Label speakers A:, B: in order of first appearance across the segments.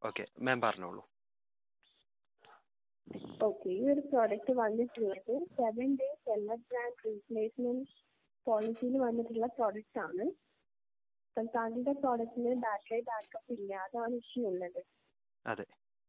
A: Okay ma'am പറഞ്ഞോളൂ
B: okay ഈ ഒരു പ്രോഡക്റ്റ് വന്നിട്ടുള്ളത് seven days seller brand replacement പോളിസിയിൽ വന്നിട്ടുള്ള പ്രോഡക്റ്റ് ആണ് അപ്പം താങ്കളുടെ പ്രോഡക്റ്റിന് ബാറ്ററി ബാക്കപ്പ് ഇല്ല അതാണ് ഇഷ്യൂ ഉള്ളത്
A: അതെ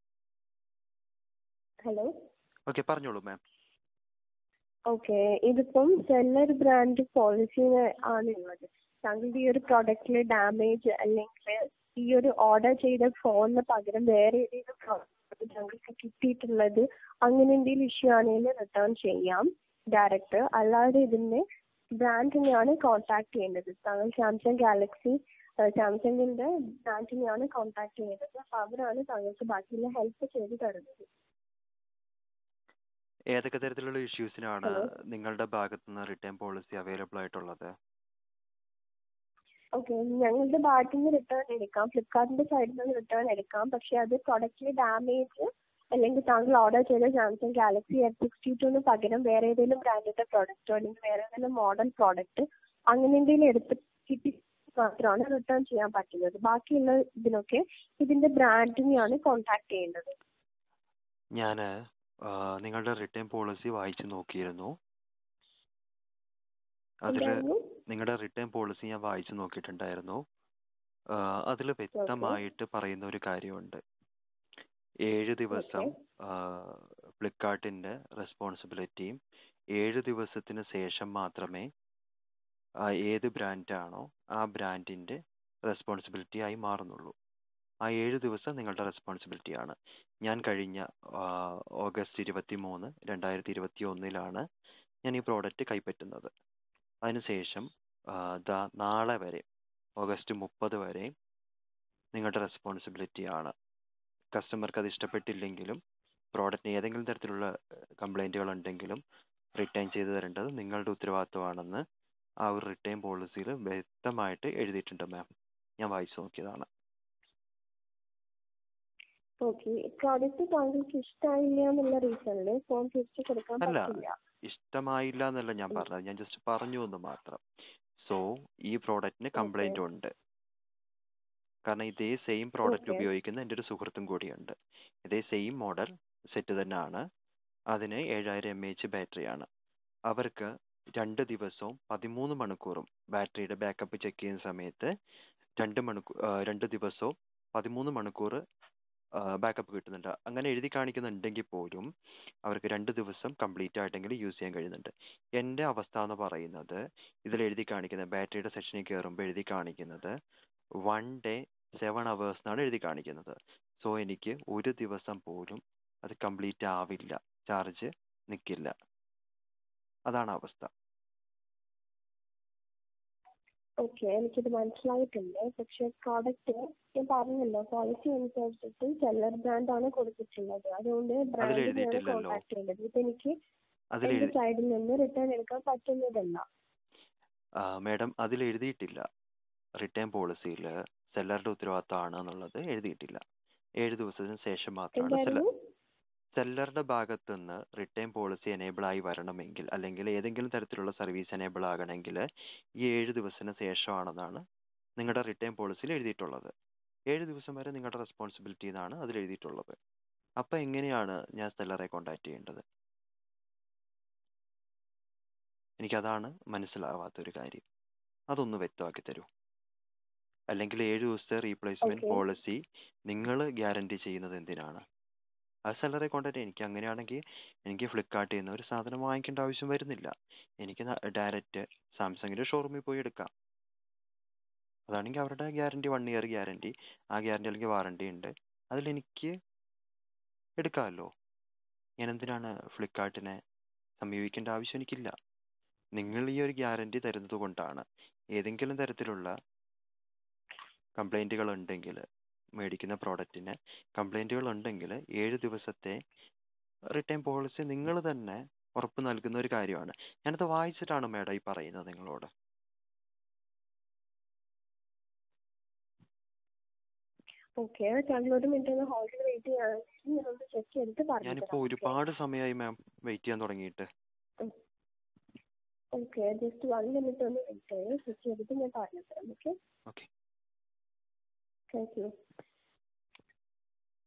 B: ഹലോ
A: ഓക്കെ പറഞ്ഞോളൂ മാം
B: ഓക്കെ ഇതിപ്പം സെല്ലർ ബ്രാൻഡ് പോളിസി ആണ് ഉള്ളത് താങ്കളുടെ ഈ ഒരു പ്രോഡക്റ്റിൽ ഡാമേജ് അല്ലെങ്കിൽ ഈ ഒരു ഓർഡർ ചെയ്ത ഫോണിന് പകരം വേറെ ഏതെങ്കിലും പ്രോഡക്റ്റ് താങ്കൾക്ക് കിട്ടിയിട്ടുള്ളത് അങ്ങനെ എന്തെങ്കിലും ഇഷ്യൂ ആണെങ്കിൽ റിട്ടേൺ ചെയ്യാം ഡയറക്റ്റ് അല്ലാതെ ഇതിൻ്റെ ബ്രാൻഡിനെയാണ് കോൺടാക്ട് ചെയ്യേണ്ടത് താങ്കൾ സാംസങ് ഗാലക്സി സാംസങ്ങിൻ്റെ ബ്രാൻഡിനെയാണ് കോൺടാക്ട് ചെയ്യേണ്ടത് അപ്പോൾ അവരാണ് താങ്കൾക്ക് ബാക്കിയുള്ള ഹെൽപ്പ് ചെയ്ത് തരുന്നത്
A: ഏതൊക്കെ തരത്തിലുള്ള ഇഷ്യൂസിനാണ്
B: Hello.
A: നിങ്ങളുടെ ഭാഗത്തു നിന്ന് റിട്ടേൺ പോളിസി അവൈലബിൾ ആയിട്ടുള്ളത്
B: ഓക്കെ ഞങ്ങളുടെ ഭാഗത്തു നിന്ന് റിട്ടേൺ എടുക്കാം ഫ്ലിപ്കാർട്ടിന്റെ സൈഡിൽ നിന്ന് റിട്ടേൺ എടുക്കാം പക്ഷെ അത് പ്രൊഡക്റ്റിൽ ഡാമേജ് അല്ലെങ്കിൽ താങ്കൾ ഓർഡർ ചെയ്ത സാംസങ് ഗാലക്സി എഫ് സിക്സ്റ്റി ടുന് പകരം വേറെ ഏതെങ്കിലും ബ്രാൻഡിന്റെ പ്രോഡക്റ്റോ അല്ലെങ്കിൽ വേറെ ഏതെങ്കിലും മോഡൽ പ്രോഡക്റ്റ് അങ്ങനെ എന്തെങ്കിലും എടുത്ത് കിട്ടി മാത്രമാണ് റിട്ടേൺ ചെയ്യാൻ പറ്റുന്നത് ബാക്കിയുള്ള ഇതിനൊക്കെ ഇതിന്റെ ബ്രാൻഡിനെയാണ് കോൺടാക്ട് ചെയ്യേണ്ടത്
A: ഞാൻ നിങ്ങളുടെ റിട്ടേൺ പോളിസി വായിച്ചു നോക്കിയിരുന്നു അതിൽ
B: എന്തായിരുന്നു
A: നിങ്ങളുടെ റിട്ടേൺ പോളിസി ഞാൻ വായിച്ചു നോക്കിയിട്ടുണ്ടായിരുന്നു അതിൽ വ്യക്തമായിട്ട് പറയുന്ന ഒരു കാര്യമുണ്ട് ഏഴ് ദിവസം ഫ്ലിപ്കാർട്ടിൻ്റെ റെസ്പോൺസിബിലിറ്റിയും ഏഴ് ദിവസത്തിന് ശേഷം മാത്രമേ ആ ഏത് ബ്രാൻഡാണോ ആ ബ്രാൻഡിൻ്റെ റെസ്പോൺസിബിലിറ്റി ആയി മാറുന്നുള്ളൂ ആ ഏഴ് ദിവസം നിങ്ങളുടെ റെസ്പോൺസിബിലിറ്റിയാണ് ഞാൻ കഴിഞ്ഞ ആ, ഓഗസ്റ്റ് ഇരുപത്തി മൂന്ന് രണ്ടായിരത്തി ഇരുപത്തി ഒന്നിലാണ് ഞാൻ ഈ പ്രോഡക്റ്റ് കൈപ്പറ്റുന്നത് അതിനുശേഷം ആ, ദാ നാളെ വരെ ഓഗസ്റ്റ് മുപ്പത് വരെ നിങ്ങളുടെ റെസ്പോൺസിബിലിറ്റി ആണ് കസ്റ്റമർക്ക് അത് ഇഷ്ടപ്പെട്ടില്ലെങ്കിലും പ്രോഡക്റ്റിന് ഏതെങ്കിലും തരത്തിലുള്ള കംപ്ലൈൻറ്റുകൾ ഉണ്ടെങ്കിലും റിട്ടേൺ ചെയ്തു തരേണ്ടത് നിങ്ങളുടെ ഉത്തരവാദിത്വമാണെന്ന് ആ ഒരു റിട്ടേൺ പോളിസിയിൽ വ്യക്തമായിട്ട് എഴുതിയിട്ടുണ്ട് മാം ഞാൻ വായിച്ചു നോക്കിയതാണ്
B: ഓക്കെ പ്രോഡക്റ്റ് താങ്കൾക്ക് ഇഷ്ടമായില്ല എന്നുള്ള റീസണിൽ ഫോൺ തിരിച്ചു കൊടുക്കാൻ
A: അല്ല.
B: പറ്റില്ല
A: ഇഷ്ടമായില്ല എന്നല്ല ഞാൻ പറഞ്ഞത് ഞാൻ ജസ്റ്റ് പറഞ്ഞു എന്ന് മാത്രം സോ ഈ പ്രോഡക്റ്റിന് കംപ്ലൈൻറ്റ് ഉണ്ട് കാരണം ഇതേ സെയിം പ്രോഡക്റ്റ്
B: Okay.
A: ഉപയോഗിക്കുന്ന എൻ്റെ ഒരു സുഹൃത്തും കൂടിയുണ്ട് ഇതേ സെയിം മോഡൽ സെറ്റ് തന്നെയാണ് അതിന് ഏഴായിരം എം എച്ച് ബാറ്ററിയാണ് അവർക്ക് രണ്ട് ദിവസവും പതിമൂന്ന് മണിക്കൂറും ബാറ്ററിയുടെ ബാക്കപ്പ് ചെക്ക് ചെയ്യുന്ന സമയത്ത് രണ്ട് മണിക്കൂർ രണ്ട് ദിവസവും പതിമൂന്ന് മണിക്കൂർ ബാക്കപ്പ് കിട്ടുന്നുണ്ട് അങ്ങനെ എഴുതി കാണിക്കുന്നുണ്ടെങ്കിൽ പോലും അവർക്ക് രണ്ട് ദിവസം കംപ്ലീറ്റ് ആയിട്ടെങ്കിലും യൂസ് ചെയ്യാൻ കഴിയുന്നുണ്ട് എൻ്റെ അവസ്ഥ എന്ന് പറയുന്നത് ഇതിൽ എഴുതി കാണിക്കുന്ന ബാറ്ററിയുടെ സെക്ഷനിൽ കയറുമ്പോൾ എഴുതി കാണിക്കുന്നത് വൺ ഡേ സെവൻ അവേഴ്സ് എന്നാണ് എഴുതി കാണിക്കുന്നത് സോ എനിക്ക് ഒരു ദിവസം പോലും അത് കംപ്ലീറ്റ് ആവില്ല ചാർജ് നിൽക്കില്ല അതാണ് അവസ്ഥ
B: ഓക്കെ എനിക്കിത് മനസ്സിലായിട്ടുണ്ട് പക്ഷെ പ്രോഡക്റ്റ് ഞാൻ പറഞ്ഞല്ലോ പോളിസി അനുസരിച്ചിട്ട് സെല്ലർ ബ്രാൻഡാണ് കൊടുത്തിട്ടുള്ളത് അതുകൊണ്ട് ബ്രാൻഡിനെയാണ്
A: എഴുതിയിട്ടില്ലല്ലോ.
B: കോൺടാക്ട് ചെയ്യേണ്ടത് ഇപ്പം എനിക്ക്
A: അതിൽ
B: എൻ്റെ
A: എഴുതി
B: സൈഡിൽ നിന്ന് റിട്ടേൺ എടുക്കാൻ പറ്റുന്നതല്ല
A: മാഡം അതിൽ എഴുതിയിട്ടില്ല റിട്ടേൺ പോളിസിയിൽ സെല്ലറുടെ ഉത്തരവാദിത്തമാണ് എന്നുള്ളത് എഴുതിയിട്ടില്ല ഏഴ് ദിവസത്തിന് ശേഷം മാത്രമാണ് സെല്ലർ
B: എന്തായിരുന്നു
A: സെല്ലറുടെ ഭാഗത്തു നിന്ന് റിട്ടേൺ പോളിസി എനേബിൾ ആയി വരണമെങ്കിൽ അല്ലെങ്കിൽ ഏതെങ്കിലും തരത്തിലുള്ള സർവീസ് എനേബിൾ ആകണമെങ്കിൽ ഈ ഏഴ് ദിവസത്തിന് ശേഷമാണെന്നാണ് നിങ്ങളുടെ റിട്ടേൺ പോളിസിയിൽ എഴുതിയിട്ടുള്ളത് ഏഴ് ദിവസം വരെ നിങ്ങളുടെ റെസ്പോൺസിബിലിറ്റി എന്നാണ് അതിൽ എഴുതിയിട്ടുള്ളത് അപ്പോൾ എങ്ങനെയാണ് ഞാൻ സെല്ലറെ കോൺടാക്ട് ചെയ്യേണ്ടത് എനിക്കതാണ് മനസ്സിലാവാത്തൊരു കാര്യം അതൊന്ന് വ്യക്തമാക്കി തരൂ അല്ലെങ്കിൽ ഏഴ് ദിവസത്തെ റീപ്ലേസ്മെന്റ്
B: Okay.
A: പോളിസി നിങ്ങൾ ഗ്യാരണ്ടി ചെയ്യുന്നത് എന്തിനാണ് ആ സെല്ലറെ കോൺടാക്ട് എനിക്ക് അങ്ങനെയാണെങ്കിൽ എനിക്ക് ഫ്ലിപ്കാർട്ടിൽ നിന്ന് ഒരു സാധനം വാങ്ങിക്കേണ്ട ആവശ്യം വരുന്നില്ല എനിക്ക് ഡയറക്റ്റ് സാംസങ്ങിൻ്റെ ഷോറൂമിൽ പോയി എടുക്കാം അതാണെങ്കിൽ അവരുടെ ഗ്യാരണ്ടി വൺ ഇയർ ഗ്യാരണ്ടി ആ ഗ്യാരണ്ടി അല്ലെങ്കിൽ വാറണ്ടി ഉണ്ട് അതിലെനിക്ക് എടുക്കാമല്ലോ ഞാൻ എന്തിനാണ് ഫ്ലിപ്കാർട്ടിനെ സമീപിക്കേണ്ട ആവശ്യം എനിക്കില്ല നിങ്ങൾ ഈ ഒരു ഗ്യാരണ്ടി തരുന്നത് കൊണ്ടാണ് ഏതെങ്കിലും തരത്തിലുള്ള കംപ്ലൈൻറ്റുകൾ ഉണ്ടെങ്കിൽ മേടിക്കുന്ന പ്രോഡക്റ്റിന് കംപ്ലൈൻറ്റുകൾ ഉണ്ടെങ്കിൽ ഏഴ് ദിവസത്തെ റിട്ടേൺ പോളിസി നിങ്ങൾ തന്നെ ഉറപ്പ് നൽകുന്ന ഒരു കാര്യമാണ് ഞാനത് വായിച്ചിട്ടാണ് മേഡം ഈ പറയുന്നത് നിങ്ങളോട്
B: ഓക്കെ താങ്കൾ ഒരു മിനിറ്റ് ഒന്ന് ഹോൾഡിൽ വെയിറ്റ് ചെയ്യുകയാണെങ്കിൽ ഞാനൊന്ന് ചെക്ക് ചെയ്തിട്ട് പറഞ്ഞു
A: ഞാനിപ്പോൾ ഒരുപാട് സമയമായി മാം വെയിറ്റ് ചെയ്യാൻ തുടങ്ങിയിട്ട്
B: ഓക്കെ ജസ്റ്റ് വൺ മിനിറ്റ് ഒന്ന് വെയിറ്റ് ചെയ്യൂ ചെക്ക് ചെയ്തിട്ട് ഞാൻ പറഞ്ഞു തരാം ഓക്കെ
A: ഓക്കെ
B: താങ്ക് യു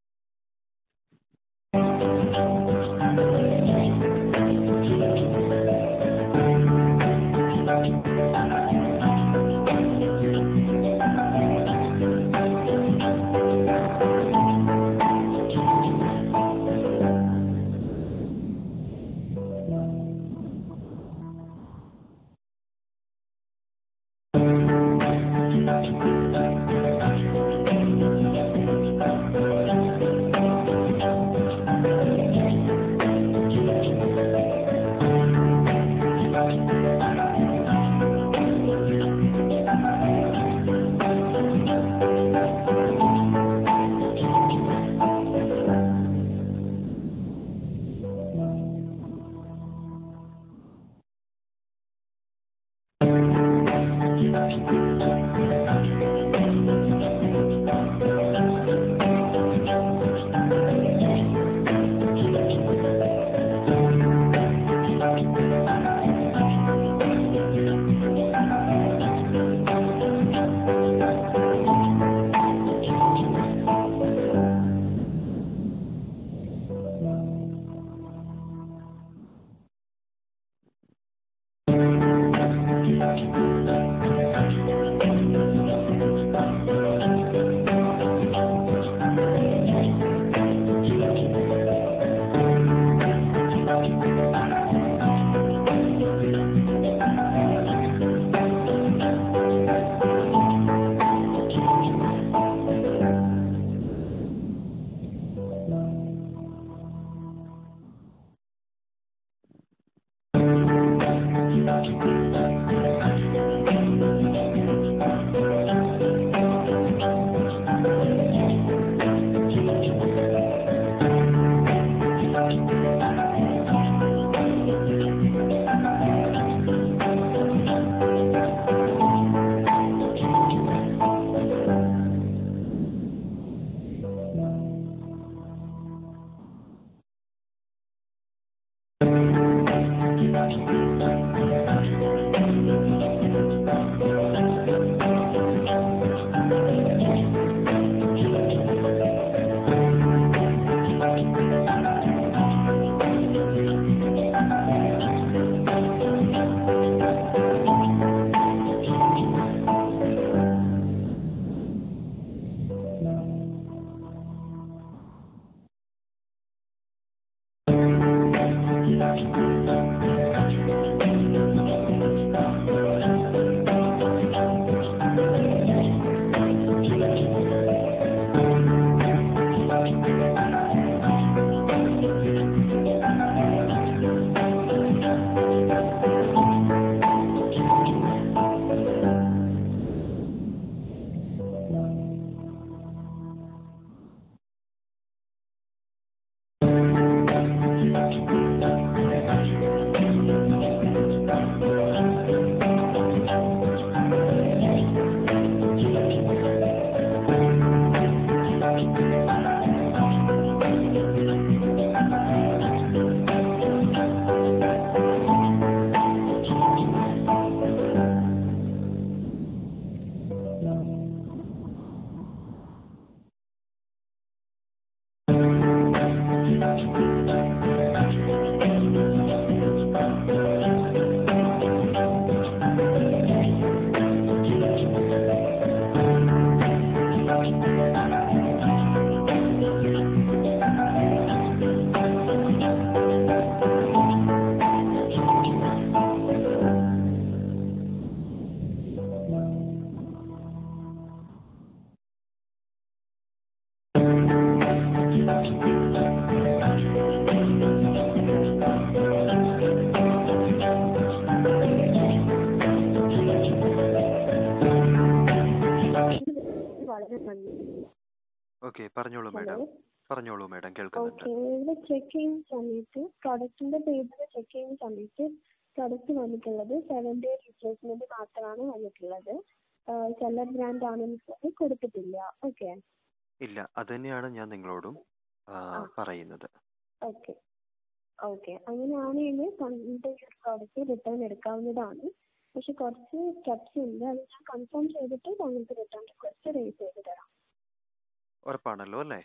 B: വളരെ നന്ദി
A: ഓക്കെ പറഞ്ഞോളൂ
B: ഹലോ
A: മാഡം പറഞ്ഞോളൂ മാഡം കേൾക്കുന്നുണ്ട്
B: ഓക്കെ ഇവിടെ ചെക്ക് ചെയ്യുന്ന സമയത്ത് പ്രൊഡക്റ്റിന്റെ പേജിൽ ചെക്ക് ചെയ്യുന്ന സമയത്ത് പ്രൊഡക്റ്റ് വന്നിട്ടുള്ളത് സെവൻ ഡേ റീപ്ലേസ്മെന്റ് മാത്രമാണ് വന്നിട്ടുള്ളത് സെല്ലർ ബ്രാൻഡ് ആണെന്ന് പറഞ്ഞ് കൊടുത്തിട്ടില്ല ഓക്കെ
A: ഇല്ല അത് തന്നെയാണ് ഞാൻ നിങ്ങളോടും ആ,
B: ആ.
A: പറയുന്നത്
B: ഓക്കെ ഓക്കെ അങ്ങനെയാണെങ്കിൽ തങ്ങളുടെ ഈ ഒരു പ്രോഡക്റ്റ് റിട്ടേൺ എടുക്കാവുന്നതാണ് പക്ഷെ കുറച്ച് സ്റ്റെപ്സ് ഉണ്ട് അത് ഞാൻ കൺഫേം ചെയ്തിട്ട് താങ്കൾക്ക് റിട്ടേൺ റിക്വസ്റ്റ് റേസ് ചെയ്ത് തരാം
A: ഉറപ്പാണല്ലോ അല്ലേ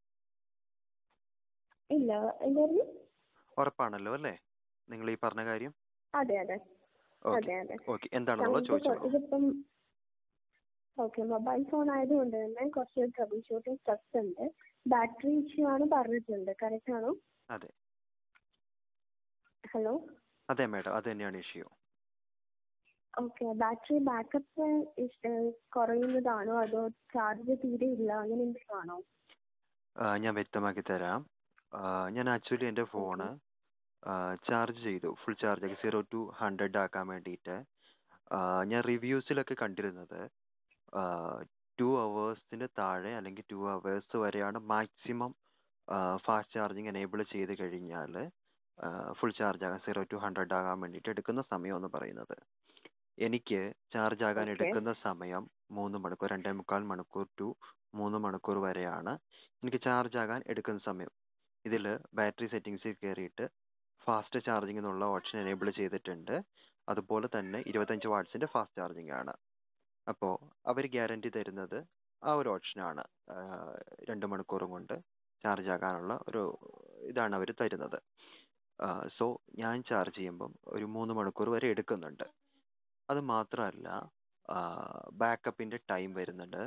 B: ഇല്ല എന്തായിരുന്നു
A: ഉറപ്പാണല്ലോ അല്ലേ നിങ്ങൾ ഈ പറഞ്ഞ കാര്യം
B: അതെ അതെ
A: ഓക്കെ
B: അതെ അതെ
A: ഓക്കെ എന്താണെന്നുള്ളത്
B: താങ്കൾക്ക് കൊ-
A: ചോദിച്ചോളൂ
B: ഇതിപ്പം ഓക്കെ മൊബൈൽ ഫോൺ ആയതുകൊണ്ട് തന്നെ കുറച്ച് ട്രബിൾ ഷൂട്ടിംഗ് സ്റ്റെപ്സ് ഉണ്ട് ബാറ്ററി ഇഷ്യൂ ആണ് പറഞ്ഞിട്ടുണ്ട് കറക്റ്റ് ആണോ
A: അതെ
B: ഹലോ
A: അതെ മാഡം അത് തന്നെയാണ് ഇഷ്യൂ
B: ഓക്കെ ബാറ്ററി ബാക്കപ്പ് കുറയുന്നതാണോ അതോ ചാർജ് തീരെ ഇല്ല അങ്ങനെ എന്തെങ്കിലും ആണോ
A: ഞാൻ വ്യക്തമാക്കി തരാം ആ, ഞാൻ ആക്ച്വലി എൻ്റെ ഫോണ് ചാർജ് ചെയ്തു ഫുൾ ചാർജ് ആക്കി സീറോ ടു ഹൺഡ്രഡ് ആക്കാൻ വേണ്ടിയിട്ട് ആ, ഞാൻ റിവ്യൂസിലൊക്കെ കണ്ടിരുന്നത് ടു അവേഴ്സിന് താഴെ അല്ലെങ്കിൽ ടു അവേഴ്സ് വരെയാണ് മാക്സിമം ഫാസ്റ്റ് ചാർജിങ് എനേബിൾ ചെയ്ത് കഴിഞ്ഞാൽ ഫുൾ ചാർജ് ആകാൻ സീറോ ടു ഹൺഡ്രഡ് ആകാൻ വേണ്ടിയിട്ട് എടുക്കുന്ന സമയം എന്ന് പറയുന്നത് എനിക്ക് ചാർജ് ആകാൻ
B: Okay.
A: എടുക്കുന്ന സമയം മൂന്ന് മണിക്കൂർ രണ്ടേ മുക്കാൽ മണിക്കൂർ ടു മൂന്ന് മണിക്കൂർ വരെയാണ് എനിക്ക് ചാർജ് ആകാൻ എടുക്കുന്ന സമയം ഇതിൽ ബാറ്ററി സെറ്റിങ്സിൽ കയറിയിട്ട് ഫാസ്റ്റ് ചാർജിങ് എന്നുള്ള ഓപ്ഷൻ എനേബിൾ ചെയ്തിട്ടുണ്ട് അതുപോലെ തന്നെ ഇരുപത്തഞ്ച് വാട്ട്സിൻ്റെ ഫാസ്റ്റ് ചാർജിങ് ആണ് അപ്പോൾ അവർ ഗ്യാരണ്ടി തരുന്നത് ആ ഒരു ഓപ്ഷനാണ് രണ്ട് മണിക്കൂറും കൊണ്ട് ചാർജ് ആകാനുള്ള ഒരു ഇതാണ് അവർ തരുന്നത് സോ ഞാൻ ചാർജ് ചെയ്യുമ്പം ഒരു മൂന്ന് മണിക്കൂർ വരെ എടുക്കുന്നുണ്ട് അത് മാത്രമല്ല ബാക്കപ്പിൻ്റെ ടൈം വരുന്നുണ്ട്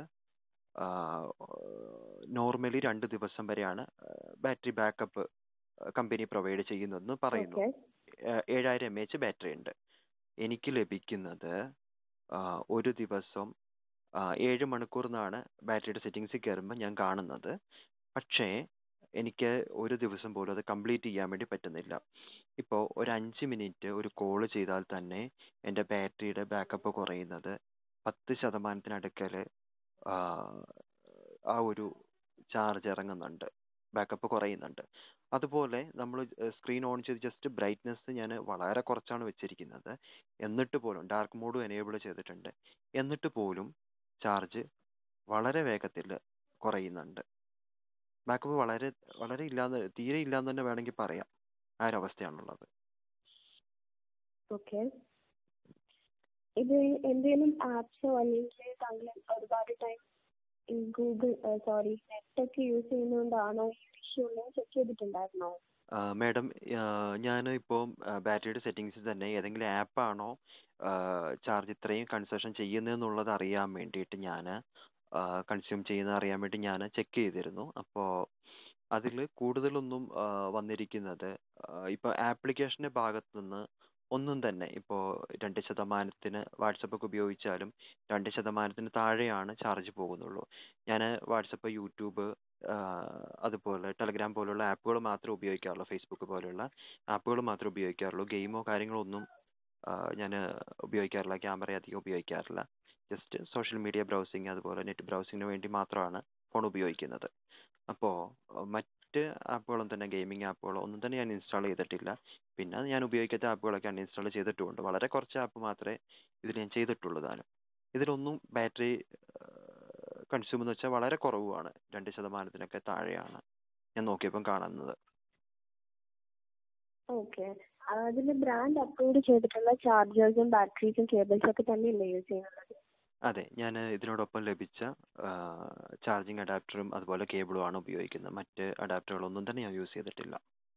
A: നോർമലി രണ്ട് ദിവസം വരെയാണ് ബാറ്ററി ബാക്കപ്പ് കമ്പനി പ്രൊവൈഡ് ചെയ്യുന്നതെന്ന് പറയുന്നു
B: ഓക്കെ
A: ഏഹ് ഏഴായിരം എം എച്ച് ബാറ്ററി ഉണ്ട് എനിക്ക് ലഭിക്കുന്നത് ആ, ഒരു ദിവസം ആ, ഏഴ് മണിക്കൂർ എന്നാണ് ബാറ്ററിയുടെ സെറ്റിങ്സിൽ കയറുമ്പോൾ ഞാൻ കാണുന്നത് പക്ഷേ എനിക്ക് ഒരു ദിവസം പോലും അത് കംപ്ലീറ്റ് ചെയ്യാൻ വേണ്ടി പറ്റുന്നില്ല ഇപ്പോൾ ഒരു അഞ്ച് മിനിറ്റ് ഒരു കോൾ ചെയ്താൽ തന്നെ എൻ്റെ ബാറ്ററിയുടെ ബാക്കപ്പ് കുറയുന്നത് പത്ത് ശതമാനത്തിനടുക്കൽ ആ, ആ ഒരു ചാർജ് ഇറങ്ങുന്നുണ്ട് ബാക്കപ്പ് കുറയുന്നുണ്ട് അതുപോലെ നമ്മൾ സ്ക്രീൻ ഓൺ ചെയ്ത് ജസ്റ്റ് ബ്രൈറ്റ്നെസ് ഞാൻ വളരെ കുറച്ചാണ് വെച്ചിരിക്കുന്നത് എന്നിട്ട് പോലും ഡാർക്ക് മോഡും എനേബിൾ ചെയ്തിട്ടുണ്ട് എന്നിട്ട് പോലും ചാർജ് വളരെ വേഗത്തിൽ കുറയുന്നുണ്ട് ബാക്കപ്പ് വളരെ വളരെ ഇല്ലാന്ന് തീരെ ഇല്ലാന്ന് തന്നെ വേണമെങ്കിൽ പറയാം ആ ഒരു അവസ്ഥയാണുള്ളത്
B: ഓക്കെ ഇത് എന്തെങ്കിലും ആപ്സോ അല്ലെങ്കിൽ താങ്കൾ ഒരുപാട് ടൈം ഈ ഗൂഗിൾ സോറി നെറ്റൊക്കെ യൂസ് ചെയ്യുന്നതുകൊണ്ടാണോ ഈ ഇഷ്യൂ ഉള്ളത് ചെക്ക് ചെയ്തിട്ടുണ്ടായിരുന്നോ
A: മാഡം ഞാൻ ഇപ്പോൾ ബാറ്ററിയുടെ സെറ്റിങ്സിൽ തന്നെ ഏതെങ്കിലും ആപ്പാണോ ചാർജ് ഇത്രയും കൺസെഷൻ ചെയ്യുന്നതെന്നുള്ളത് അറിയാൻ വേണ്ടിയിട്ട് ഞാൻ കൺസ്യൂം ചെയ്യുന്നത് അറിയാൻ വേണ്ടി ഞാൻ ചെക്ക് ചെയ്തിരുന്നു അപ്പോൾ അതിൽ കൂടുതലൊന്നും ആ, വന്നിരിക്കുന്നത് ഇപ്പോൾ ആപ്ലിക്കേഷൻ്റെ ഭാഗത്തു നിന്ന് ഒന്നും തന്നെ ഇപ്പോൾ രണ്ട് ശതമാനത്തിന് വാട്സപ്പ് ഒക്കെ ഉപയോഗിച്ചാലും രണ്ട് ശതമാനത്തിന് താഴെയാണ് ചാർജ് പോകുന്നുള്ളൂ ഞാൻ വാട്സപ്പ് യൂട്യൂബ് ആ, അതുപോലെ ടെലഗ്രാം പോലുള്ള ആപ്പുകൾ മാത്രമേ ഉപയോഗിക്കാറുള്ളൂ ഫേസ്ബുക്ക് പോലെയുള്ള ആപ്പുകൾ മാത്രമേ ഉപയോഗിക്കാറുള്ളൂ ഗെയിമോ കാര്യങ്ങളോ ഒന്നും ഞാൻ ഉപയോഗിക്കാറില്ല ക്യാമറ അധികം ഉപയോഗിക്കാറില്ല ജസ്റ്റ് സോഷ്യൽ മീഡിയ ബ്രൗസിങ് അതുപോലെ നെറ്റ് ബ്രൗസിങ്ങിന് വേണ്ടി മാത്രമാണ് ഫോൺ ഉപയോഗിക്കുന്നത് അപ്പോൾ മറ്റ് ആപ്പുകളും തന്നെ ഗെയിമിംഗ് ആപ്പുകളോ ഒന്നും തന്നെ ഞാൻ ഇൻസ്റ്റാൾ ചെയ്തിട്ടില്ല പിന്നെ ഞാൻ ഉപയോഗിക്കാത്ത ആപ്പുകളൊക്കെ അൺഇൻസ്റ്റാൾ ചെയ്തിട്ടുമുണ്ട് വളരെ കുറച്ച് ആപ്പ് മാത്രമേ ഇതിൽ ഞാൻ ചെയ്തിട്ടുള്ളൂ താനും ഇതിലൊന്നും ബാറ്ററി കൺസ്യൂം എന്ന് വെച്ചാൽ വളരെ കുറവുമാണ് രണ്ട് ശതമാനത്തിനൊക്കെ താഴെയാണ് ഞാൻ നോക്കിയപ്പം കാണുന്നത്
B: ഓക്കെ അതിൽ ബ്രാൻഡ് അപ്ലോഡ് ചെയ്തിട്ടുള്ള ചാർജേഴ്സും ബാറ്ററീസും കേബിൾസും ഒക്കെ തന്നെയല്ലേ യൂസ് ചെയ്യുന്നത്
A: അതെ ഞാൻ ഇതിനോടൊപ്പം ലഭിച്ച ചാർജിങ് അഡാപ്റ്ററും അതുപോലെ കേബിളും ആണ് ഉപയോഗിക്കുന്നത് മറ്റ് അഡാപ്റ്ററുകളൊന്നും തന്നെ ഞാൻ യൂസ് ചെയ്തിട്ടില്ല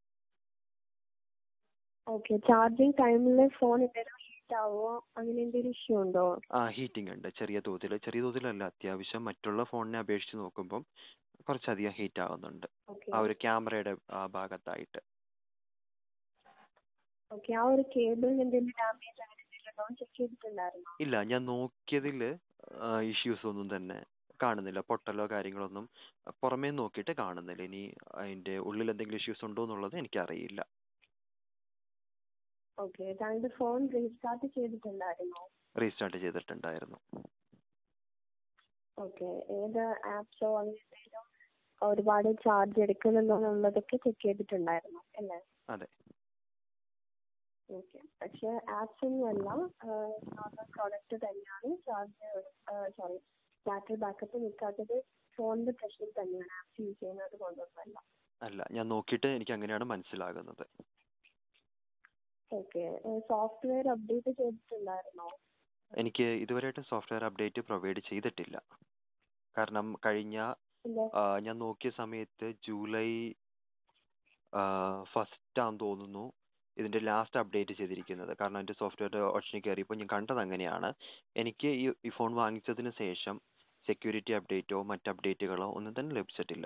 B: ഓക്കെ ചാർജിങ് ടൈമിൽ ഫോൺ എന്തെങ്കിലും ഹീറ്റ് ആവുമോ അങ്ങനെ എന്തെങ്കിലും ഇഷ്യൂ ഉണ്ടോ
A: ആ ഹീറ്റിംഗ് ഉണ്ട് ചെറിയ തോതിൽ ചെറിയ തോതിലല്ല അത്യാവശ്യം മറ്റുള്ള ഫോണിനെ അപേക്ഷിച്ച് നോക്കുമ്പം കുറച്ചധികം ഹീറ്റ് ആവുന്നുണ്ട്
B: ഓക്കെ
A: ആ ഒരു ക്യാമറയുടെ ആ ഭാഗത്തായിട്ട്
B: ഓക്കെ ആ ഒരു കേബിളിന് എന്തെങ്കിലും ഡാമേജ് അങ്ങനെ എന്തെങ്കിലും ഉണ്ടോ ചെക്ക് ചെയ്തിട്ടുണ്ടായിരുന്നോ
A: ഇല്ല ഞാൻ നോക്കിയതിൽ ഇഷ്യൂസ് ഒന്നും തന്നെ കാണുന്നില്ല പൊട്ടലോ കാര്യങ്ങളൊന്നും പുറമേ നോക്കിയിട്ട് കാണുന്നില്ല ഇനി അതിൻ്റെ ഉള്ളിൽ എന്തെങ്കിലും ഇഷ്യൂസ് ഉണ്ടോ എന്നുള്ളത് എനിക്കറിയില്ല
B: ഓക്കെ താങ്കളുടെ ഫോൺ റീസ്റ്റാർട്ട് ചെയ്തിട്ടുണ്ടായിരുന്നോ
A: റീസ്റ്റാർട്ട് ചെയ്തിട്ടുണ്ടായിരുന്നു
B: ഓക്കെ ഏത് ആപ്സോ അങ്ങനെ എന്തെങ്കിലും ഒരുപാട് ചാർജ് എടുക്കുന്നുണ്ടോ എന്നുള്ളതൊക്കെ ചെക്ക് ചെയ്തിട്ടുണ്ടായിരുന്നു അല്ലേ
A: അതെ
B: ഓക്കെ പക്ഷേ ആപ്സ് ഒന്നുമല്ല നോർമൽ പ്രോഡക്റ്റ് തന്നെയാണ് ചാർജ് സോറി ബാറ്ററി ബാക്കപ്പ് നിൽക്കാത്തത് ഫോണിൻ്റെ പ്രശ്നം തന്നെയാണ് ആപ്സ് യൂസ് ചെയ്യുന്നത് കൊണ്ടൊന്നുമല്ല
A: അല്ല ഞാൻ നോക്കിയിട്ട് എനിക്ക് അങ്ങനെയാണ് മനസ്സിലാകുന്നത്
B: ഓക്കെ സോഫ്റ്റ്വെയർ അപ്ഡേറ്റ് ചെയ്തിട്ടുണ്ടായിരുന്നോ
A: എനിക്ക് ഇതുവരെയായിട്ടും സോഫ്റ്റ്വെയർ അപ്ഡേറ്റ് പ്രൊവൈഡ് ചെയ്തിട്ടില്ല കാരണം കഴിഞ്ഞ
B: ഇല്ല
A: ആ, ഞാൻ നോക്കിയ സമയത്ത് ജൂലൈ ഫസ്റ്റ് ആണെന്ന് തോന്നുന്നു ഇതിൻ്റെ ലാസ്റ്റ് അപ്ഡേറ്റ് ചെയ്തിരിക്കുന്നത് കാരണം എൻ്റെ സോഫ്റ്റ്വെയർ ഓപ്ഷനിൽ കയറിയപ്പോൾ ഞാൻ കണ്ടത് അങ്ങനെയാണ് എനിക്ക് ഈ ഈ ഫോൺ വാങ്ങിച്ചതിന് ശേഷം സെക്യൂരിറ്റി അപ്ഡേറ്റോ മറ്റ് അപ്ഡേറ്റുകളോ ഒന്നും തന്നെ ലഭിച്ചിട്ടില്ല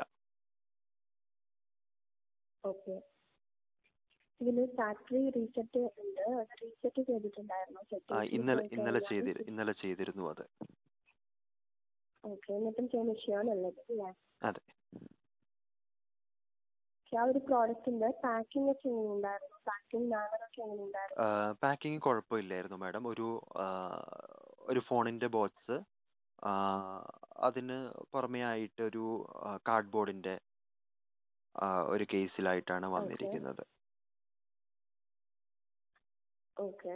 B: ഓക്കെ ഇതിൽ ഫാക്ടറി റീസെറ്റ് ഉണ്ട് അത് റീസെറ്റ് ചെയ്തിട്ടുണ്ടായിരുന്നോ
A: ആ,
B: സെറ്റിംഗ്സിൽ
A: ഇന്നലെ
B: പോയി
A: ഇന്നലെ
B: കഴിഞ്ഞാൽ
A: ചെയ്തി ഇന്നലെ ചെയ്തിരുന്നു അത്
B: ഓക്കെ എന്നിട്ടും സെയിം ഇഷ്യൂ ആണുള്ളത് അല്ലേ
A: അതെ
B: പക്ഷെ ആ ഒരു പ്രോഡക്റ്റിന്റെ പാക്കിംഗ് ഒക്കെ എങ്ങനെ ഉണ്ടായിരുന്നു പാക്കിംഗ് മാനർ ഒക്കെ എങ്ങനെ ഉണ്ടായിരുന്നു
A: പാക്കിങ് കുഴപ്പമില്ലായിരുന്നു മാഡം ഒരു ആ, ഒരു ഫോണിൻ്റെ ബോക്സ് അതിന് പുറമേ ആയിട്ട് ഒരു കാർഡ്ബോർഡിൻ്റെ ഒരു കേസിലായിട്ടാണ് വന്നിരിക്കുന്നത്
B: ഓക്കെ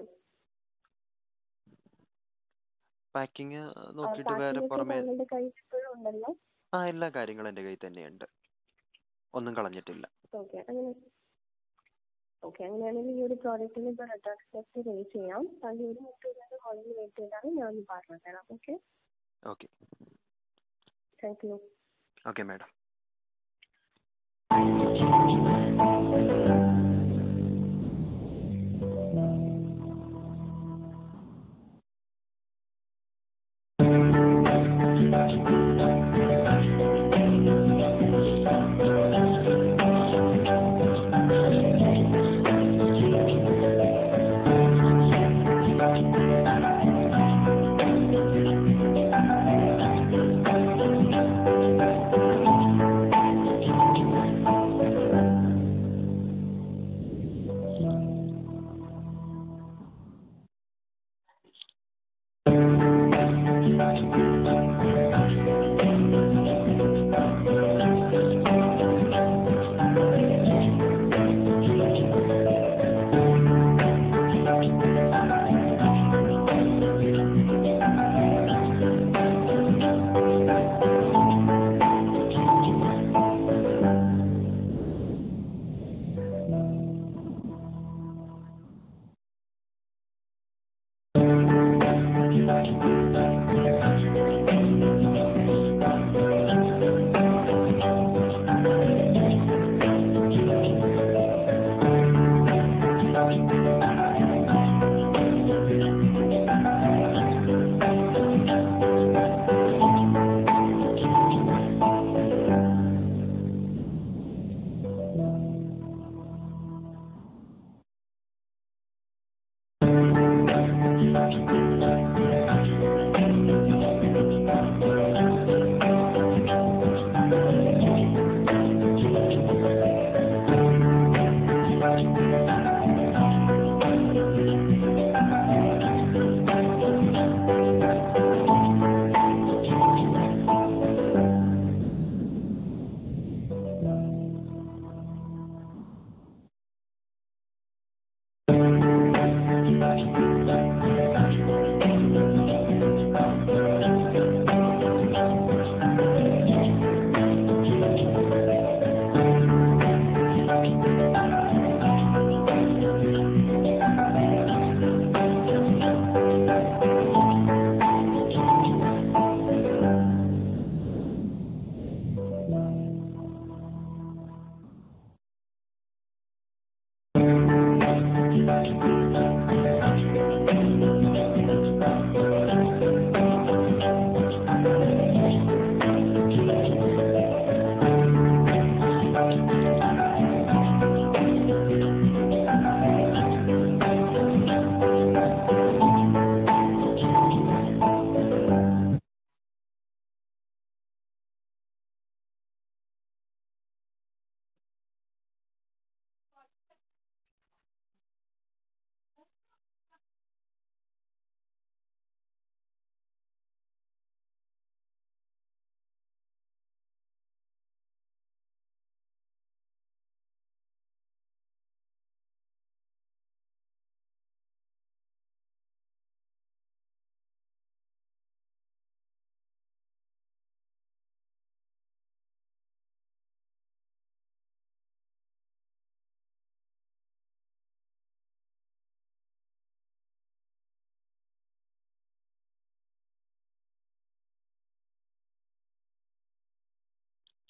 A: പാക്കിങ് നോക്കിയിട്ട് വേറെ
B: പാക്കിംഗ് ഒക്കെ
A: പുറമേ
B: താങ്കളുടെ കയ്യിൽ ഇപ്പോഴും ഉണ്ടല്ലോ
A: ആ എല്ലാ കാര്യങ്ങളും എൻ്റെ കയ്യിൽ തന്നെയുണ്ട് ഒന്നും കളഞ്ഞിട്ടില്ല
B: ഓക്കെ അങ്ങനെ ഓക്കെ അങ്ങനെയാണെങ്കിൽ ഈ ഒരു പ്രോഡക്റ്റിന് ഇപ്പോൾ റിട്ടേൺ ടെസ്റ്റ് റേസ് ചെയ്യാം താങ്കൾ ഒരു മുപ്പത് രൂപ ഹോളിൽ വെയിറ്റ് ചെയ്താൽ ഞാൻ പറഞ്ഞു തരാം okay
A: okay
B: thank you
A: okay madam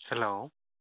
A: hello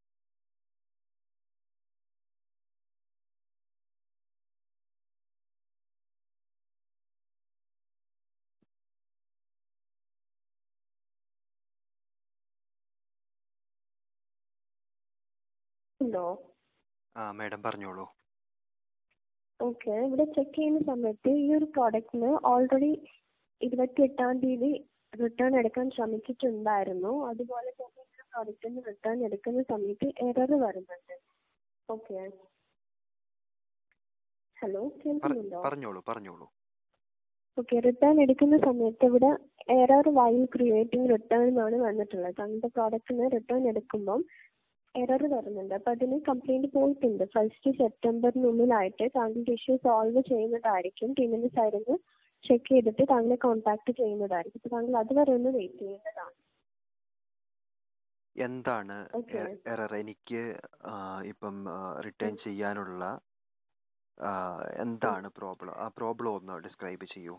B: ഉണ്ടോ
A: ആ മാഡം പറഞ്ഞോളൂ
B: ഓക്കെ ഇവിടെ ചെക്ക് ചെയ്യുന്ന സമയത്ത് ഈ ഒരു പ്രോഡക്റ്റിന് ഓൾറെഡി ഇരുപത്തിയെട്ടാം തീയതി റിട്ടേൺ എടുക്കാൻ ശ്രമിച്ചിട്ടുണ്ടായിരുന്നു അതുപോലെ തന്നെ ഈ പ്രോഡക്റ്റിന് റിട്ടേൺ എടുക്കുന്ന സമയത്ത് എറർ വരുന്നുണ്ട് ഓക്കെ ഹലോ
A: പറ-
B: കേൾക്കുന്നുണ്ടോ
A: പറഞ്ഞോളൂ പറഞ്ഞോളൂ
B: ഓക്കെ റിട്ടേൺ എടുക്കുന്ന സമയത്ത് ഇവിടെ എറർ വൈൽ ക്രിയേറ്റിംഗ് റിട്ടേൺ എന്നാണ് വന്നിട്ടുള്ളത് താങ്കളുടെ പ്രോഡക്റ്റിന് റിട്ടേൺ എടുക്കുമ്പം എറർ വരുന്നുണ്ട് അപ്പോൾ അതിന് കംപ്ലൈൻറ്റ് പോയിട്ടുണ്ട് ഫസ്റ്റ് സെപ്റ്റംബറിനുള്ളിലായിട്ട് താങ്കളുടെ ഇഷ്യൂ സോൾവ് ചെയ്യുന്നതായിരിക്കും ടീമിൻ്റെ സൈഡിൽ നിന്ന് ചെക്ക് ചെയ്തിട്ട് താങ്കളെ കോൺടാക്ട് ചെയ്യുന്നതായിരിക്കും അപ്പോൾ താങ്കൾ അതുവരെ ഒന്ന് വെയിറ്റ് ചെയ്യേണ്ടതാണ്
A: എന്താണ്
B: Okay.
A: എറർ എനിക്ക് ആ, ഇപ്പം റിട്ടേൺ ചെയ്യാനുള്ള ആ, എന്താണ് പ്രോബ്ലം ആ പ്രോബ്ലം ഒന്ന് ഡിസ്ക്രൈബ് ചെയ്യൂ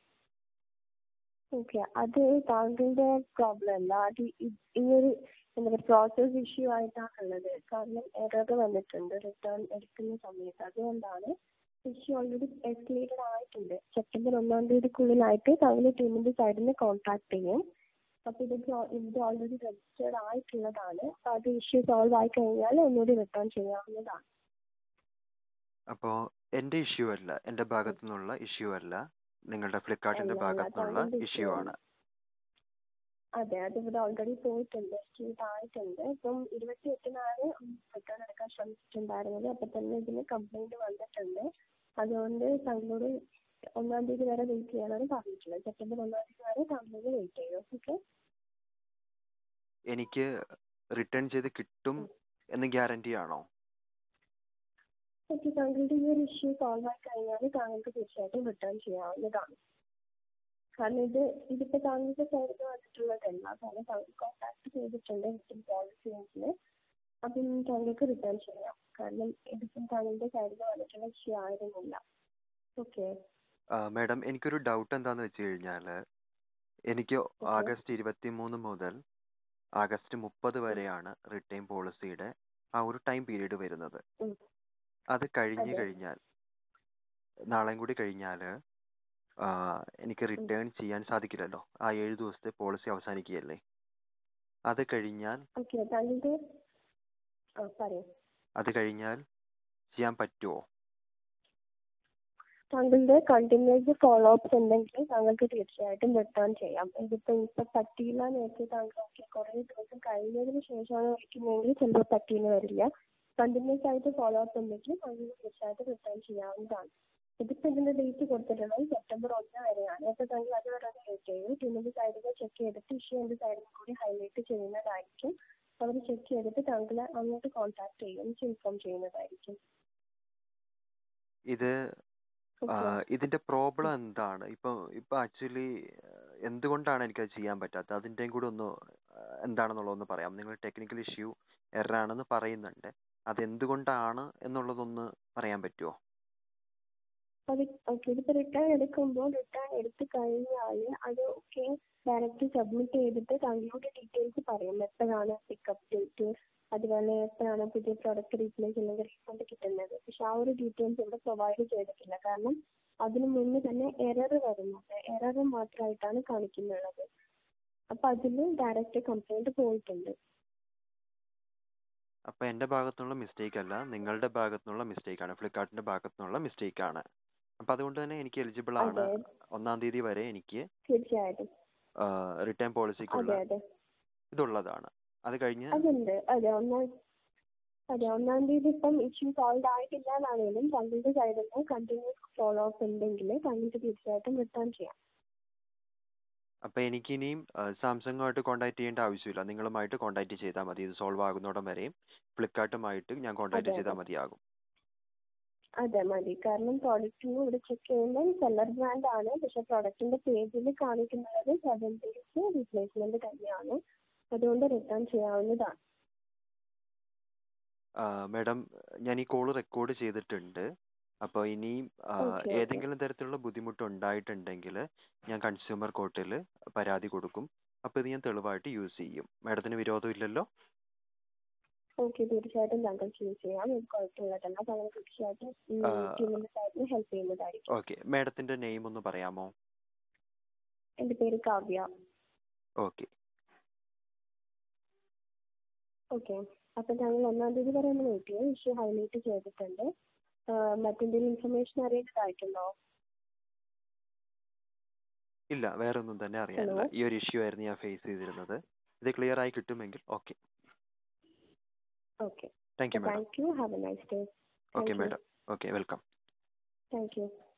B: ഓക്കെ അത് താങ്കളുടെ പ്രോബ്ലം അല്ല അത് ഇ- ഈ ഒരു എന്താ പറയുക പ്രോസസ് ഇഷ്യൂ ആയിട്ടാണുള്ളത് കാരണം എറർ വന്നിട്ടുണ്ട് റിട്ടേൺ എടുക്കുന്ന സമയത്ത് അതുകൊണ്ടാണ് ഇഷ്യൂ ഓൾറെഡി എസ്കലേറ്റഡ് ആയിട്ടുണ്ട് സെപ്റ്റംബർ ഒന്നാം തീയതിക്കുള്ളിലായിട്ട് താങ്കൾ ടീമിൻ്റെ സൈഡിൽ നിന്ന് കോൺടാക്ട് ചെയ്യും അപ്പോൾ ഇത് pro- ഇത് ഓൾറെഡി രജിസ്റ്റേർഡ് ആയിട്ടുള്ളതാണ് അപ്പോൾ അത് ഇഷ്യൂ സോൾവ് ആയി കഴിഞ്ഞാൽ ഒന്നുകൂടി റിട്ടേൺ ചെയ്യാവുന്നതാണ്
A: അപ്പോൾ എൻ്റെ ഇഷ്യൂ അല്ല എൻ്റെ ഭാഗത്തു നിന്നുള്ള ഇഷ്യൂ അല്ല നിങ്ങളുടെ ഫ്ലിപ്കാർട്ടിൻ്റെ
B: അല്ല, അല്ല,
A: ഭാഗത്തു നിന്നുള്ള
B: താങ്കളുടെ
A: ഇഷ്യൂ
B: issue
A: ആണ്
B: അതെ അത് ഇവിടെ ഓൾറെഡി പോയിട്ടുണ്ട് എസ്റ്റിമേറ്റ് ആയിട്ടുണ്ട് ഇപ്പം ഇരുപത്തി എട്ടിനാണ് റിട്ടേൺ എടുക്കാൻ ശ്രമിച്ചിട്ടുണ്ടായിരുന്നത് അപ്പം തന്നെ ഇതിന് കംപ്ലൈൻറ്റ് വന്നിട്ടുണ്ട് അതുകൊണ്ട് താങ്കളോട് ഒന്നാം തീയതി വരെ വെയിറ്റ് ചെയ്യാനാണ് പറഞ്ഞിട്ടുള്ളത് സെപ്റ്റംബർ ഒന്നാം തീയതി വരെ താങ്കളോട് വെയിറ്റ് ചെയ്യും ഓക്കെ
A: എനിക്ക് റിട്ടേൺ ചെയ്ത് കിട്ടും എന്ന് ഗ്യാരണ്ടി ആണോ
B: ഓക്കെ താങ്കളുടെ ഈ ഒരു ഇഷ്യൂ സോൾവ് ആയി കഴിഞ്ഞാൽ താങ്കൾക്ക് തീർച്ചയായിട്ടും റിട്ടേൺ ചെയ്യാവുന്നതാണ് കാരണം ഇത് ഇതിപ്പോൾ താങ്കളുടെ സൈഡിൽ വന്നിട്ടുള്ളതല്ല കാരണം താങ്കൾ കോൺടാക്ട് ചെയ്തിട്ടുണ്ട് റിട്ടേൺ പോളിസീസിൽ അപ്പം താങ്കൾക്ക് റിട്ടേൺ ചെയ്യാം കാരണം ഇതിപ്പം താങ്കളുടെ സൈഡിൽ വന്നിട്ടുള്ള ഇഷ്യൂ ആയിരുന്നില്ല ഓക്കെ
A: മാഡം എനിക്കൊരു ഡൗട്ട് എന്താന്ന് വെച്ച് കഴിഞ്ഞാൽ എനിക്ക് ആഗസ്റ്റ് ഇരുപത്തി മൂന്ന് മുതൽ ആഗസ്റ്റ് മുപ്പത് വരെയാണ് റിട്ടേൺ പോളിസിയുടെ ആ ഒരു ടൈം പീരീഡ് വരുന്നത്
B: ഉം.
A: അത് കഴിഞ്ഞ്
B: അതെ.
A: കഴിഞ്ഞാൽ നാളെയും കൂടി കഴിഞ്ഞാൽ എനിക്ക് റിട്ടേൺ ചെയ്യാൻ സാധിക്കില്ലല്ലോ ആ ഏഴ് ദിവസത്തെ പോളിസി അവസാനിക്കുകയല്ലേ അത് കഴിഞ്ഞാൽ
B: ഓക്കെ താങ്കളുടെ ആ പറയൂ
A: അത് കഴിഞ്ഞാൽ ചെയ്യാൻ പറ്റുമോ
B: താങ്കളുടെ കണ്ടിന്യൂസ് ഫോളോ അപ്സ് ഉണ്ടെങ്കിൽ താങ്കൾക്ക് തീർച്ചയായിട്ടും റിട്ടേൺ ചെയ്യാം ഇതിപ്പോൾ ഇപ്പോൾ പറ്റിയില്ല എന്ന് വെച്ച് താങ്കൾ ഓക്കെ കുറേ ദിവസം കഴിഞ്ഞതിന് ശേഷമാണ് വിളിക്കുന്നതെങ്കിൽ ചിലപ്പോൾ പറ്റിയെന്ന് വരില്ല കണ്ടിന്യൂസ് ആയിട്ട് ഫോളോ അപ്പ് ഉണ്ടെങ്കിൽ താങ്കൾക്ക് തീർച്ചയായിട്ടും റിട്ടേൺ ചെയ്യാവുന്നതാണ് ഇതിപ്പോൾ ഇതിൻ്റെ ഡേറ്റ് കൊടുത്തിട്ടുള്ളത് സെപ്റ്റംബർ ഒന്ന് വരെയാണ് അപ്പോൾ താങ്കൾ അത് വരെ വെയിറ്റ് ചെയ്യും ടീമിൻ്റെ സൈഡിൽ ചെക്ക് ചെയ്തിട്ട് ഇഷ്യൂ എൻ്റെ സൈഡിൽ കൂടി ഹൈലൈറ്റ് ചെയ്യുന്നതായിരിക്കും അവർ ചെക്ക് ചെയ്തിട്ട് താങ്കളെ അങ്ങോട്ട് കോൺടാക്ട് ചെയ്യും ഇൻഫോം ചെയ്യുന്നതായിരിക്കും
A: ഇത് ആ,
B: ഓക്കെ
A: ഇതിന്റെ പ്രോബ്ലം എന്താണ് ഇപ്പൊ ഇപ്പൊ ആക്ച്വലി എന്തുകൊണ്ടാണ് എനിക്കത് ചെയ്യാൻ പറ്റാത്തത് അതിന്റെയും കൂടി ഒന്ന് ആ, എന്താണെന്നുള്ളതൊന്ന് പറയാം നിങ്ങൾ ടെക്നിക്കൽ ഇഷ്യൂ എറാണെന്ന് പറയുന്നുണ്ട് അത് എന്തുകൊണ്ടാണ് എന്നുള്ളതൊന്ന് പറയാൻ പറ്റുമോ
B: അത് ഓക്കെ ഇതിപ്പോൾ റിട്ടേൺ എടുക്കുമ്പോൾ റിട്ടേൺ എടുത്ത് കഴിഞ്ഞാൽ അത് ഓക്കെ ഡയറക്റ്റ് സബ്മിറ്റ് ചെയ്തിട്ട് താങ്കളുടെ ഡീറ്റെയിൽസ് പറയും എപ്പോഴാണ് പിക്കപ്പ് ഡേറ്റ് അതുപോലെ എപ്പോഴാണ് പുതിയ പ്രോഡക്റ്റ് റീപ്ലേസ് അല്ലെങ്കിൽ റീഫണ്ട് കിട്ടുന്നത് പക്ഷെ ആ ഒരു ഡീറ്റെയിൽസ് ഇവിടെ പ്രൊവൈഡ് ചെയ്തിട്ടില്ല കാരണം അതിന് മുന്നേ തന്നെ എറർ വരുന്നുണ്ട് എറർ മാത്രമായിട്ടാണ് കാണിക്കുന്നുള്ളത് അപ്പോൾ അതിൽ ഡയറക്റ്റ് കംപ്ലൈൻറ്റ് പോയിട്ടുണ്ട്
A: അപ്പൊ എന്റെ ഭാഗത്തുനിന്നുള്ള മിസ്റ്റേക്ക് അല്ല നിങ്ങളുടെ ഭാഗത്തുനിന്നുള്ള മിസ്റ്റേക്ക് ആണ് ഫ്ലിപ്കാർട്ടിന്റെ ഭാഗത്തുനിന്നുള്ള മിസ്റ്റേക്ക് ആണ് അപ്പൊ അതുകൊണ്ട് തന്നെ എനിക്ക് എലിജിബിൾ ആണ്
B: അതെ
A: ഒന്നാം തീയതി വരെ എനിക്ക്
B: തീർച്ചയായിട്ടും
A: റിട്ടേൺ പോളിസിക്കുള്ള
B: അതെ അതെ
A: ഇതുള്ളതാണ് അത് കഴിഞ്ഞ്
B: അതുണ്ട് അതെ ഒന്നാം അതെ ഒന്നാം തീയതി ഇപ്പം ഇഷ്യൂ സോൾവ് ആയിട്ടില്ല എന്നാണെങ്കിലും താങ്കളുടെ സൈഡിൽ നിന്ന് കണ്ടിന്യൂസ് ഫോളോ അപ്പ് ഉണ്ടെങ്കിൽ താങ്കൾക്ക് തീർച്ചയായിട്ടും റിട്ടേൺ ചെയ്യാം
A: അപ്പൊ എനിക്കിനിയും സാംസങ്ങുമായിട്ട് കോൺടാക്ട് ചെയ്യേണ്ട ആവശ്യമില്ല നിങ്ങളുമായിട്ട് കോൺടാക്ട് ചെയ്താൽ മതി ഇത് സോൾവ് ആകുന്നോടം വരെയും ഫ്ലിപ്കാർട്ടുമായിട്ട് ഞാൻ കോൺടാക്ട്
B: അതെ,
A: ചെയ്താൽ
B: അതെ.
A: മതിയാകും
B: അതെ മതി കാരണം പ്രോഡക്റ്റിന് ഇവിടെ ചെക്ക് ചെയ്യുമ്പോൾ സെല്ലർ ബ്രാൻഡ് ആണ് പക്ഷെ പ്രോഡക്റ്റിന്റെ പേജിൽ കാണിക്കുന്നത് സെവൻ ഡേയ്സ് റീപ്ലേസ്മെന്റ് തന്നെയാണ് അതുകൊണ്ട് റിട്ടേൺ ചെയ്യാവുന്നതാണ്
A: മാഡം ഞാൻ ഈ കോള് റെക്കോർഡ് ചെയ്തിട്ടുണ്ട് അപ്പോൾ ഇനിയും ആ,
B: Okay, okay.
A: ഏതെങ്കിലും തരത്തിലുള്ള ബുദ്ധിമുട്ട് ഉണ്ടായിട്ടുണ്ടെങ്കിൽ ഞാൻ കൺസ്യൂമർ കോർട്ടിൽ പരാതി കൊടുക്കും അപ്പോൾ ഇത് ഞാൻ തെളിവായിട്ട് യൂസ് ചെയ്യും മാഡത്തിന് വിരോധമില്ലല്ലോ
B: ഓക്കെ തീർച്ചയായിട്ടും താങ്കൾ ചൂസ് ചെയ്യാം ഒരു കുഴപ്പമില്ല താങ്കൾ തീർച്ചയായിട്ടും
A: ആ.
B: ടീമിൻ്റെ സൈഡിൽ ഹെൽപ്പ് ചെയ്യുന്നതായിരിക്കും
A: ഓക്കെ മാഡത്തിൻ്റെ നെയിം ഒന്ന് പറയാമോ
B: എൻ്റെ പേര് കാവ്യ
A: ഓക്കെ
B: ഓക്കെ അപ്പോൾ താങ്കൾ ഒന്നാം തീയതി വരെ ഒന്ന് വെയിറ്റ് ചെയ്യും ഇഷ്യൂ ഹൈലൈറ്റ് ചെയ്തിട്ടുണ്ട് ആ, മറ്റെന്തെങ്കിലും ഇൻഫർമേഷൻ അറിയേണ്ടതായിട്ടുണ്ടോ
A: ഇല്ല വേറെ ഒന്നും തന്നെ അറിയാനില്ല
B: Hello?
A: ഈ ഒരു ഇഷ്യൂ ആയിരുന്നു ഞാൻ ഫേസ് ചെയ്തിരുന്നത് ഇത് ക്ലിയർ ആയി കിട്ടുമെങ്കിൽ okay
B: okay
A: thank you madam
B: thank you have a nice day
A: okay
B: Thank you.
A: Madam okay welcome
B: thank U